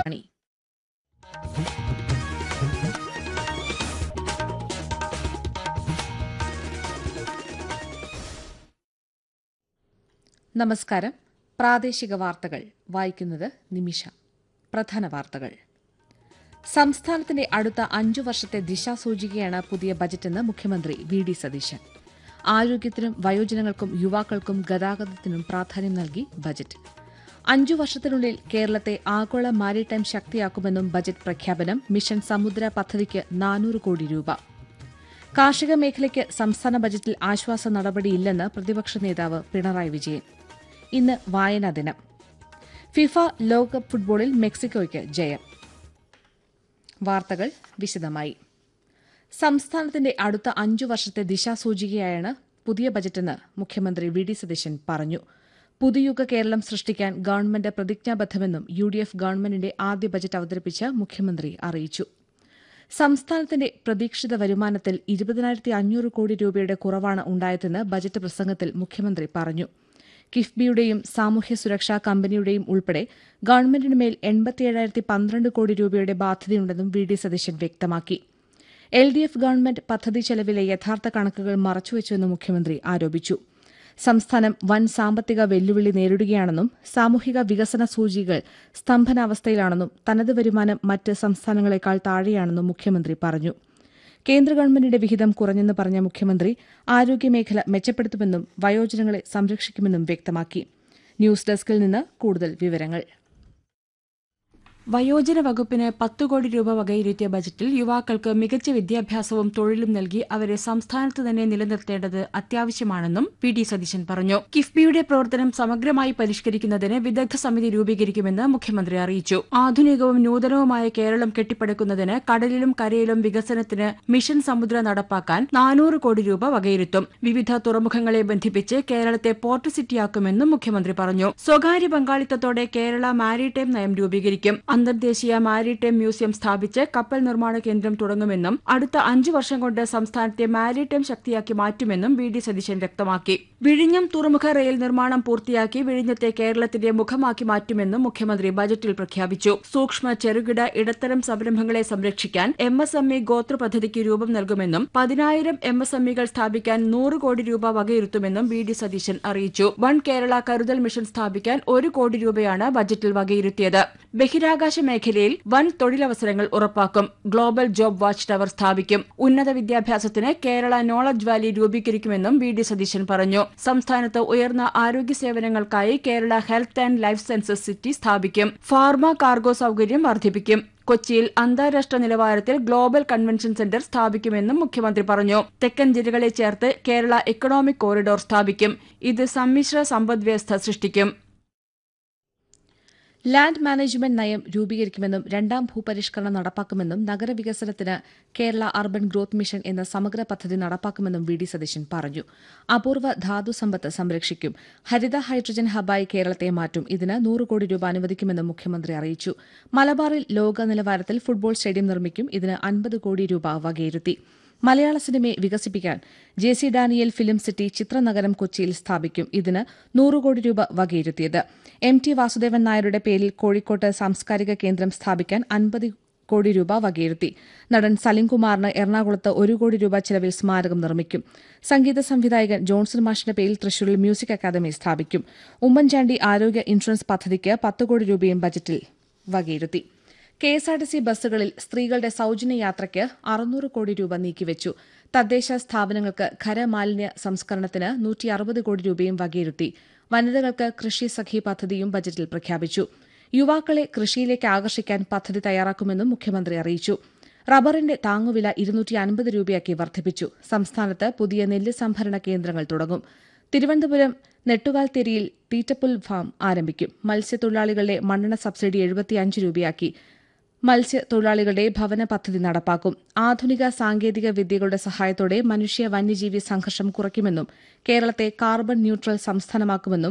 ആകാശവാണി നമസ്കാരം പ്രാദേശിക വാർത്തകൾ വായിക്കുന്നത് നിമിഷ പ്രധാന വാർത്തകൾ സംസ്ഥാനത്തിന്റെ അടുത്ത അഞ്ചു വർഷത്തെ ദിശാസൂചികയാണ് പുതിയ ബജറ്റെന്ന് മുഖ്യമന്ത്രി വി ഡി സതീശൻ ആരോഗ്യത്തിനും വയോജനങ്ങൾക്കും യുവാക്കൾക്കും ഗതാഗതത്തിനും പ്രാധാന്യം നൽകി ബജറ്റ് അഞ്ചു വർഷത്തിനുള്ളിൽ കേരളത്തെ ആഗോള മാരിടൈം ശക്തിയാക്കുമെന്നും ബജറ്റ് പ്രഖ്യാപനം മിഷൻ സമുദ്ര പദ്ധതിക്ക് നാനൂറ് കോടി രൂപ കാർഷിക മേഖലയ്ക്ക് സംസ്ഥാന ബജറ്റിൽ ആശ്വാസ നടപടിയില്ലെന്ന് പ്രതിപക്ഷ നേതാവ് പിണറായി വിജയൻ ഇന്ന് വായനാ ദിനം ഫിഫ ലോകകപ്പ് ഫുട്ബോളിൽ മെക്സിക്കോയ്ക്ക് ജയം വാർത്തകൾ വിശദമായി സംസ്ഥാനത്തിന്റെ അടുത്ത അഞ്ചു വർഷത്തെ ദിശാസൂചികയായാണ് പുതിയ ബജറ്റെന്ന് മുഖ്യമന്ത്രി വി ഡി സതീശൻ പറഞ്ഞു പുതുയുഗ കേരളം സൃഷ്ടിക്കാൻ ഗവൺമെന്റ് പ്രതിജ്ഞാബദ്ധമെന്നും യു ഡി എഫ് ഗവൺമെന്റിന്റെ ആദ്യ ബജറ്റ് അവതരിപ്പിച്ച് മുഖ്യമന്ത്രി അറിയിച്ചു സംസ്ഥാനത്തിന്റെ പ്രതീക്ഷിത വരുമാനത്തിൽ ഇരുപതിനായിരത്തി അഞ്ഞൂറ് കോടി രൂപയുടെ കുറവാണ് ഉണ്ടായതെന്ന് ബജറ്റ് പ്രസംഗത്തിൽ മുഖ്യമന്ത്രി പറഞ്ഞു കിഫ്ബിയുടെയും സാമൂഹ്യ സുരക്ഷാ കമ്പനിയുടെയും ഉൾപ്പെടെ ഗവൺമെന്റിനുമേൽ എൺപത്തിയേഴായിരത്തി പന്ത്രണ്ട് കോടി രൂപയുടെ ബാധ്യതയുണ്ടെന്നും വി ഡി സതീശൻ വ്യക്തമാക്കി എൽ ഡി എഫ് ഗവൺമെന്റ് പദ്ധതി ചെലവിലെ യഥാർത്ഥ കണക്കുകൾ മറച്ചുവെച്ചുവെന്ന് മുഖ്യമന്ത്രി ആരോപിച്ചു സംസ്ഥാനം വൻ സാമ്പത്തിക വെല്ലുവിളി നേരിടുകയാണെന്നും സാമൂഹിക വികസന സൂചികകൾ സ്തംഭനാവസ്ഥയിലാണെന്നും തനത് വരുമാനം മറ്റ് സംസ്ഥാനങ്ങളെക്കാൾ താഴെയാണെന്നും മുഖ്യമന്ത്രി പറഞ്ഞു കേന്ദ്ര ഗവൺമെന്റിന്റെ വിഹിതം കുറഞ്ഞെന്ന് പറഞ്ഞ മുഖ്യമന്ത്രി ആരോഗ്യമേഖല മെച്ചപ്പെടുത്തുമെന്നും വയോജനങ്ങളെ സംരക്ഷിക്കുമെന്നും വ്യക്തമാക്കി ന്യൂസ് ഡെസ്കിൽ നിന്ന് കൂടുതൽ വിവരങ്ങൾ വയോജന വകുപ്പിന് പത്ത് കോടി രൂപ വകയിരുത്തിയ ബജറ്റിൽ യുവാക്കൾക്ക് മികച്ച വിദ്യാഭ്യാസവും തൊഴിലും നൽകി അവരെ സംസ്ഥാനത്ത് തന്നെ നിലനിർത്തേണ്ടത് അത്യാവശ്യമാണെന്നും പി ഡി സതീശൻ പറഞ്ഞു കിഫ്ബിയുടെ പ്രവർത്തനം സമഗ്രമായി പരിഷ്കരിക്കുന്നതിന് വിദഗ്ധ സമിതി രൂപീകരിക്കുമെന്ന് മുഖ്യമന്ത്രി അറിയിച്ചു ആധുനികവും നൂതനവുമായ കേരളം കെട്ടിപ്പടുക്കുന്നതിന് കടലിലും കരയിലും വികസനത്തിന് മിഷൻ സമുദ്ര നടപ്പാക്കാൻ നാനൂറ് കോടി രൂപ വകയിരുത്തും വിവിധ തുറമുഖങ്ങളെ ബന്ധിപ്പിച്ച് കേരളത്തെ പോർട്ട് സിറ്റിയാക്കുമെന്നും മുഖ്യമന്ത്രി പറഞ്ഞു സ്വകാര്യ പങ്കാളിത്തത്തോടെ കേരള മാരിടൈം നയം രൂപീകരിക്കും അന്തർദേശീയ മാരിടൈം മ്യൂസിയം സ്ഥാപിച്ച് കപ്പൽ നിർമ്മാണ കേന്ദ്രം തുടങ്ങുമെന്നും അടുത്ത അഞ്ചു വർഷം കൊണ്ട് സംസ്ഥാനത്തെ മാരിടൈം ശക്തിയാക്കി മാറ്റുമെന്നും വി ഡി സതീശൻ വ്യക്തമാക്കി വിഴിഞ്ഞം തുറമുഖ റെയിൽ നിർമ്മാണം പൂർത്തിയാക്കി വിഴിഞ്ഞത്തെ കേരളത്തിന്റെ മുഖമാക്കി മാറ്റുമെന്നും മുഖ്യമന്ത്രി ബജറ്റിൽ പ്രഖ്യാപിച്ചു സൂക്ഷ്മ ചെറുകിട ഇടത്തരം സംരംഭങ്ങളെ സംരക്ഷിക്കാൻ എം എസ് എം ഇ ഗോത്ര പദ്ധതിക്ക് രൂപം നൽകുമെന്നും പതിനായിരം എം എസ് എം ഇകൾ സ്ഥാപിക്കാൻ നൂറ് കോടി രൂപ വകയിരുത്തുമെന്നും വി ഡി സതീശൻ അറിയിച്ചു വൺ കേരള കരുതൽ മിഷൻ സ്ഥാപിക്കാൻ ഒരു കോടി രൂപയാണ് ബജറ്റിൽ വകയിരുത്തിയത് ബഹിരാകാശ മേഖലയിൽ വൻ തൊഴിലവസരങ്ങൾ ഉറപ്പാക്കും ഗ്ലോബൽ ജോബ് വാച്ച് ടവർ സ്ഥാപിക്കും ഉന്നത വിദ്യാഭ്യാസത്തിന് കേരള നോളജ് വാലി രൂപീകരിക്കുമെന്നും വി ഡി സതീശൻ പറഞ്ഞു സംസ്ഥാനത്ത് ഉയർന്ന ആരോഗ്യ സേവനങ്ങൾക്കായി Kerala health and life sciences city സ്ഥാപിക്കും ഫാർമ കാർഗോ സൌകര്യം വർദ്ധിപ്പിക്കും കൊച്ചിയിൽ അന്താരാഷ്ട്ര നിലവാരത്തിൽ ഗ്ലോബൽ കൺവെൻഷൻ സെന്റർ സ്ഥാപിക്കുമെന്നും മുഖ്യമന്ത്രി പറഞ്ഞു തെക്കൻ ജില്ലകളെ ചേർത്ത് കേരള എക്കണോമിക് കോറിഡോർ സ്ഥാപിക്കും ഇത് സമ്മിശ്ര സമ്പദ്വ്യവസ്ഥ സൃഷ്ടിക്കും ലാൻഡ് മാനേജ്മെന്റ് നയം രൂപീകരിക്കുമെന്നും രണ്ടാം ഭൂപരിഷ്കരണം നടപ്പാക്കുമെന്നും നഗരവികസനത്തിന് കേരള അർബൻ ഗ്രോത്ത് മിഷൻ എന്ന സമഗ്ര പദ്ധതി നടപ്പാക്കുമെന്നും വി ഡി സതീശൻ പറഞ്ഞു അപൂർവ ധാതു സമ്പത്ത് സംരക്ഷിക്കും ഹരിത ഹൈഡ്രജൻ ഹബായി കേരളത്തെ മാറ്റും ഇതിന് നൂറ് കോടി രൂപ അനുവദിക്കുമെന്നും മുഖ്യമന്ത്രി അറിയിച്ചു മലബാറിൽ ലോക നിലവാരത്തിൽ ഫുട്ബോൾ സ്റ്റേഡിയം നിർമ്മിക്കും ഇതിന് അൻപത് കോടി രൂപ വകയിരുത്തി മലയാള സിനിമയെ വികസിപ്പിക്കാൻ J C Daniel film city ചിത്രനഗരം കൊച്ചിയിൽ സ്ഥാപിക്കും ഇതിന് നൂറ് കോടി രൂപ വകയിരുത്തിയത് എം ടി വാസുദേവൻ നായരുടെ പേരിൽ കോഴിക്കോട്ട് സാംസ്കാരിക കേന്ദ്രം സ്ഥാപിക്കാൻ അൻപത് കോടി രൂപ വകയിരുത്തി നടൻ സലിംകുമാറിന് എറണാകുളത്ത് ഒരു കോടി രൂപ ചെലവിൽ സ്മാരകം നിർമ്മിക്കും സംഗീത സംവിധായകൻ ജോൺസൺ മാഷിന്റെ പേരിൽ തൃശൂരിൽ മ്യൂസിക് അക്കാദമി സ്ഥാപിക്കും ഉമ്മൻചാണ്ടി ആരോഗ്യ ഇൻഷുറൻസ് പദ്ധതിക്ക് പത്ത് കോടി രൂപയും ബജറ്റിൽ വകയിരുത്തി കെഎസ്ആർടിസി ബസ്സുകളിൽ സ്ത്രീകളുടെ സൌജന്യ യാത്രയ്ക്ക് അറുന്നൂറ് കോടി രൂപ നീക്കിവച്ചു തദ്ദേശ സ്ഥാപനങ്ങൾക്ക് ഖരമാലിന്യ സംസ്കരണത്തിന് നൂറ്റി അറുപത് കോടി രൂപയും വകയിരുത്തി വനിതകൾക്ക് കൃഷി സഖി പദ്ധതിയും ബജറ്റിൽ പ്രഖ്യാപിച്ചു യുവാക്കളെ കൃഷിയിലേക്ക് ആകർഷിക്കാൻ പദ്ധതി തയ്യാറാക്കുമെന്നും മുഖ്യമന്ത്രി അറിയിച്ചു റബ്ബറിന്റെ താങ്ങുവില ഇരുന്നൂറ്റി അൻപത് രൂപയാക്കി വർദ്ധിപ്പിച്ചു സംസ്ഥാനത്ത് പുതിയ നെല്ല് സംഭരണ കേന്ദ്രങ്ങൾ തുടങ്ങും തിരുവനന്തപുരം നെട്ടുകാൽ തെരിയിൽ തീറ്റപ്പുൽ ഫാം ആരംഭിക്കും മത്സ്യത്തൊഴിലാളികളുടെ മണ്ണെണ്ണ സബ്സിഡി എഴുപത്തിയഞ്ച് രൂപയാക്കി മത്സ്യത്തൊഴിലാളികളുടെ ഭവന പദ്ധതി നടപ്പാക്കും ആധുനിക സാങ്കേതിക വിദ്യകളുടെ സഹായത്തോടെ മനുഷ്യ വന്യജീവി സംഘർഷം കുറയ്ക്കുമെന്നും കേരളത്തെ കാർബൺ ന്യൂട്രൽ സംസ്ഥാനമാക്കുമെന്നും